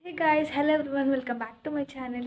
hey guys hello everyone welcome back to my channel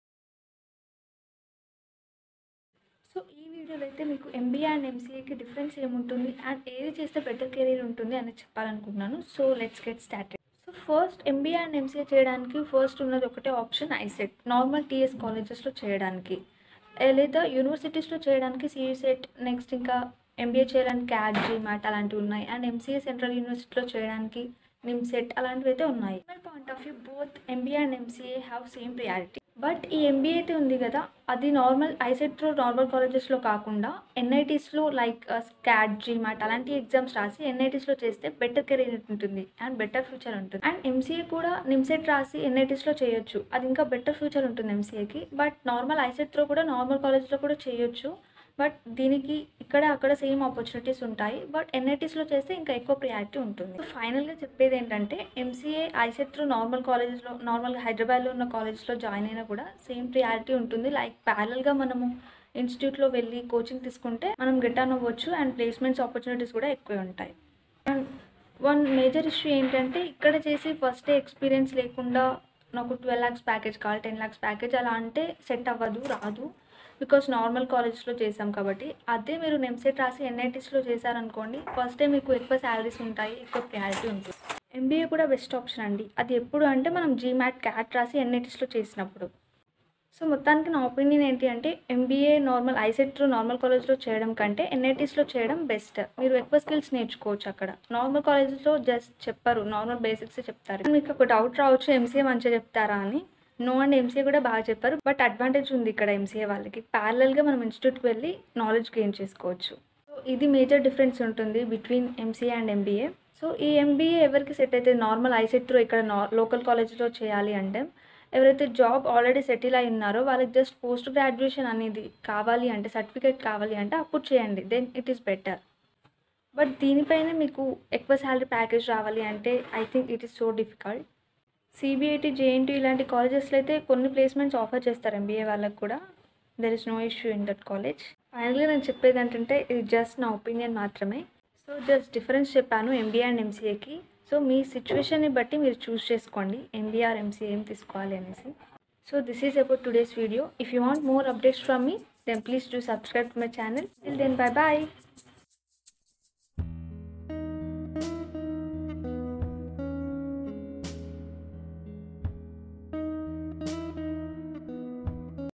so ఈ వీడియోలో అయితే మీకు ఎంబీఏ అండ్ ఎంసీఏకి డిఫరెన్స్ ఏముంటుంది అండ్ ఏది చేస్తే బెటర్ కెరీర్ ఉంటుంది అని చెప్పాలనుకుంటున్నాను so let's get started so first MBA and MCA చేయడానికి ఫస్ట్ ఉన్నది ఒకటే ఆప్షన్ ఐసెట్ నార్మల్ టీఎస్ కాలేజెస్లో చేయడానికి ఏ లేదా యూనివర్సిటీస్లో చేయడానికి సిఈసెట్ నెక్స్ట్ ఇంకా ఎంబీఏ చేయడానికి క్యాట్ జీమాట్ అలాంటివి ఉన్నాయి అండ్ ఎంసీఏ సెంట్రల్ యూనివర్సిటీలో చేయడానికి నిమ్సెట్ అలాంటివి అయితే ఉన్నాయి point of view both MBA and MCA have same priority but ఈ ఎంబీఏ అయితే ఉంది కదా అది నార్మల్ ఐసెట్లో నార్మల్ కాలేజెస్లో కాకుండా ఎన్ఐటీస్లో లైక్ క్యాట్ జీమాట్ అలాంటి ఎగ్జామ్స్ రాసి ఎన్ఐటీస్లో చేస్తే బెటర్ కెరీర్ ఉంటుంది అండ్ బెటర్ ఫ్యూచర్ ఉంటుంది అండ్ ఎంసీఏ కూడా నిమ్సెట్ రాసి ఎన్ఐటీస్లో చేయొచ్చు అది ఇంకా బెటర్ ఫ్యూచర్ ఉంటుంది ఎంసీఏకి బట్ నార్మల్ ఐసెట్లో కూడా నార్మల్ కాలేజ్లో కూడా చేయొచ్చు బట్ దీనికి ఇక్కడ అక్కడ సేమ్ ఆపర్చునిటీస్ ఉంటాయి బట్ ఎన్ఐటీస్లో చేస్తే ఇంకా ఎక్కువ ప్రియారిటీ ఉంటుంది సో ఫైనల్గా చెప్పేది ఏంటంటే ఎంసీఏ ఐసెట్లో నార్మల్ కాలేజెస్లో నార్మల్గా హైదరాబాద్లో ఉన్న కాలేజ్లో జాయిన్ అయినా కూడా సేమ్ ప్రియారిటీ ఉంటుంది లైక్ ప్యారల్గా మనము ఇన్స్టిట్యూట్లో వెళ్ళి కోచింగ్ తీసుకుంటే మనం గెట్ ఆన్ అవ్వచ్చు అండ్ ప్లేస్మెంట్స్ ఆపర్చునిటీస్ కూడా ఎక్కువే ఉంటాయి అండ్ వన్ మేజర్ ఇష్యూ ఏంటంటే ఇక్కడ చేసి ఫస్ట్ డే ఎక్స్పీరియన్స్ లేకుండా నాకు ట్వెల్వ్ ల్యాక్స్ ప్యాకేజ్ కావాలి టెన్ ల్యాక్స్ ప్యాకేజ్ అలా అంటే సెట్ అవ్వదు రాదు బికాస్ నార్మల్ కాలేజ్లో చేసాం కాబట్టి అదే మీరు నెమ్సెట్ రాసి ఎన్ఐటీస్లో చేశారనుకోండి ఫస్ట్ డే మీకు ఎక్కువ శాలరీస్ ఉంటాయి ఎక్కువ ప్రియారిటీ ఉంటుంది ఎంబీఏ కూడా బెస్ట్ ఆప్షన్ అండి అది ఎప్పుడు అంటే మనం జీమాట్ క్యాట్ రాసి ఎన్ఐటీస్లో చేసినప్పుడు సో మొత్తానికి నా ఒపీనియన్ ఏంటి అంటే ఎంబీఏ నార్మల్ ఐసెట్లో నార్మల్ కాలేజ్లో చేయడం కంటే ఎన్ఐటీస్లో చేయడం బెస్ట్ మీరు ఎక్కువ స్కిల్స్ నేర్చుకోవచ్చు అక్కడ నార్మల్ కాలేజ్లో జస్ట్ చెప్పరు నార్మల్ బేసిక్స్ చెప్తారు మీకు ఒక డౌట్ రావచ్చు ఎంసీఏ మంచిగా చెప్తారా అని నో అండ్ ఎంసీఏ కూడా బాగా చెప్పారు బట్ అడ్వాంటేజ్ ఉంది ఇక్కడ ఎంసీఏ వాళ్ళకి ప్యారలల్గా మనం ఇన్స్టిట్యూట్కి వెళ్ళి నాలెడ్జ్ గెయిన్ చేసుకోవచ్చు సో ఇది మేజర్ డిఫరెన్స్ ఉంటుంది between MCA and MBA so ఈ ఎంబీఏ ఎవరికి సెట్ అయితే నార్మల్ ఐసెట్ త్రూ ఇక్కడ లోకల్ కాలేజ్లో చేయాలి అంటే ఎవరైతే జాబ్ ఆల్రెడీ సెటిల్ అయి ఉన్నారో వాళ్ళకి జస్ట్ పోస్ట్ గ్రాడ్యుయేషన్ అనేది కావాలి అంటే సర్టిఫికేట్ కావాలి అంటే అప్పుడు చేయండి then it is better but దీనిపైన మీకు ఎక్కువ శాలరీ ప్యాకేజ్ రావాలి అంటే I think it is so difficult CBIT JNT ఇలాంటి కాలేజెస్లో అయితే కొన్ని ప్లేస్మెంట్స్ ఆఫర్ చేస్తారు ఎంబీఏ వాళ్ళకి కూడా there is no issue in that college ఫైనల్గా నేను చెప్పేది ఏంటంటే ఇది జస్ట్ నా ఒపీనియన్ మాత్రమే సో జస్ట్ డిఫరెన్స్ చెప్పాను ఎంబీఏ అండ్ ఎంసీఏకి సో మీ సిచ్యువేషన్ని బట్టి మీరు చూస్ చేసుకోండి ఎంబీఏ ఆర్ ఎంసీఏ ఏం తీసుకోవాలి అనేసి so this is about today's video if you want more updates from me then please do subscribe to my channel till then bye bye